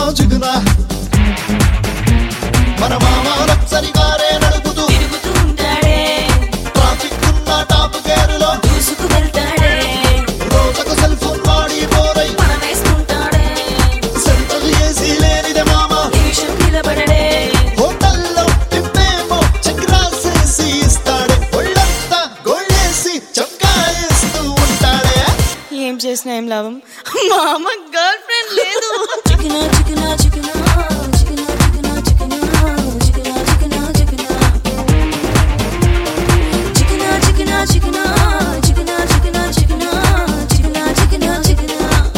చిగునా మన మామ లక్సరి కారే నడుపుతూ తిరుగుతూ ఉంటాడే ట్రాఫిక్ ఉన్న టాప్ గేరులో దూసుకు వెళ్తాడే రోజుకు సెల్ ఫోన్ వాడి పోరై మన వేస్తుంటాడే సెంట్రల్ ఏసీ లేనిదే మామ నిమిషం నిలబడడే హోటల్లో టిప్పేమో చక్రాసేసి ఇస్తాడే ఒళ్ళంతా గోళ్ళేసి చొక్కా వేస్తూ ఉంటాడే ఏం చేసినా ఏం లాభం మా అమ్మ గర్ల్ ఫ్రెండ్ లేదు చికెనా చికెనా చికెనా చికెనా చికెనా చికెనా చికెనా చికెనా చికెనా చికెనా చికెనా చికెనా చికెనా చికెనా చికెనా చికెనా చికెనా చికెనా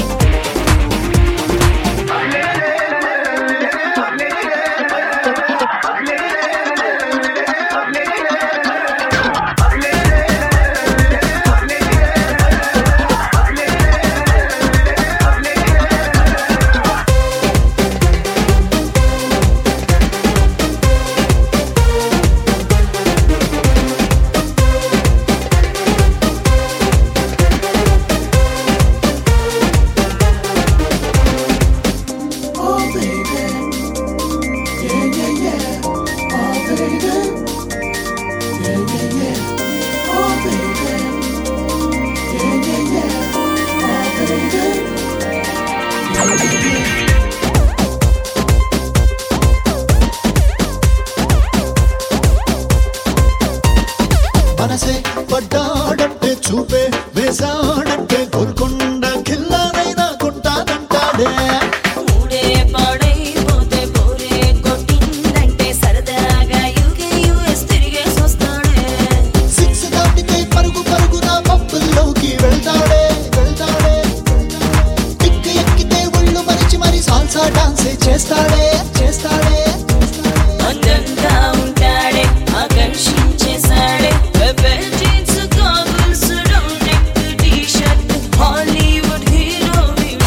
మనసే పడ్డాడంటే చూపే వేసాడంటే కోరుకుండా కిల్లానైనా కొంటానంటాడే మూడే పాడైపోతే పోరే కొట్టిందంటే సరదాగా యూకే యూఎస్ తిరిగేసి వస్తాడే సిక్స్ దాటితే పరుగు పరుగున పప్పుల్లోకి వెళ్తాడే వెళ్తాడే టిక్కు ఎక్కితే ఒళ్ళు మరిచి మరి సాల్సా డాన్సే చేస్తాడే చేస్తాడే అందంగా ఉంటాడే ఆకర్షించేశాడే వెబెల్ jeans goggles round neck T shirt Hollywood hero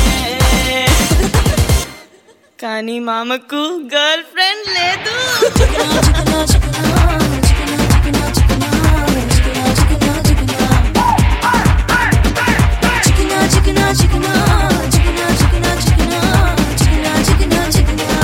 కానీ మామకు గర్ల్ ఫ్రెండ్ లేదు చికెనా చికెనా చికెనా చికెనా చికెనా చికెనా చికెనా చికెనా చికెనా చికెనా చికెనా చికెనా చికెనా చికెనా చికెనా చికెనా చికెనా చికెనా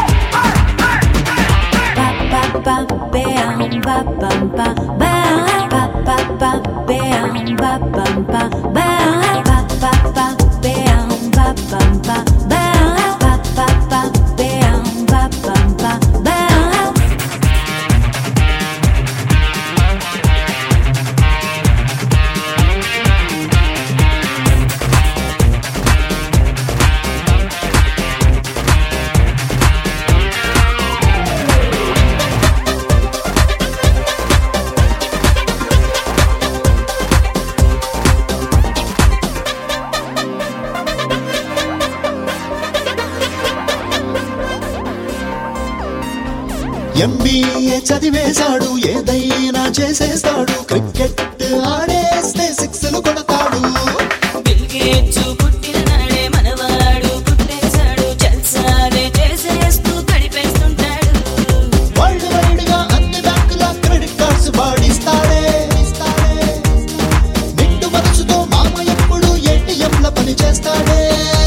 ఎంబీఏ చదివేశాడు ఏదైనా చేసేస్తాడు క్రికెట్ ఆడేస్తే సిక్స్లు కొడతాడు బిల్ గేట్స్ పుట్టిన నాడే మనవాడు పుట్టేశాడు జల్సాలే చేసేస్తూ గడిపేస్తుంటాడు వరల్డ్ వైడ్ గా అన్ని బ్యాంకుల క్రెడిట్ కార్డ్స్ వాడిస్తాడే ఇస్తాడే నిండు మనసుతో మామ ఎప్పుడు ఏటీఎంల పని చేస్తాడే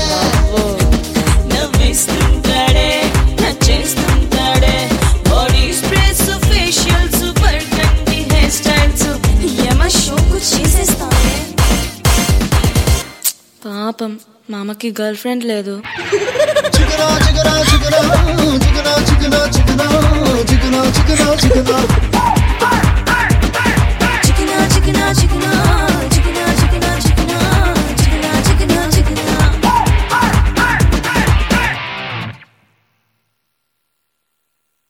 నవ్విస్తుంటాడే నచ్చేస్తుంటాడే body sprays facials burgundy hair styles యమ షోకు చేసేస్తాడే పాపం మామకి గర్ల్ ఫ్రెండ్ లేదు చిగురా చిగురా చిగురా చిగురా చిగురా చిగురా చిగురా చిగురా చిగురా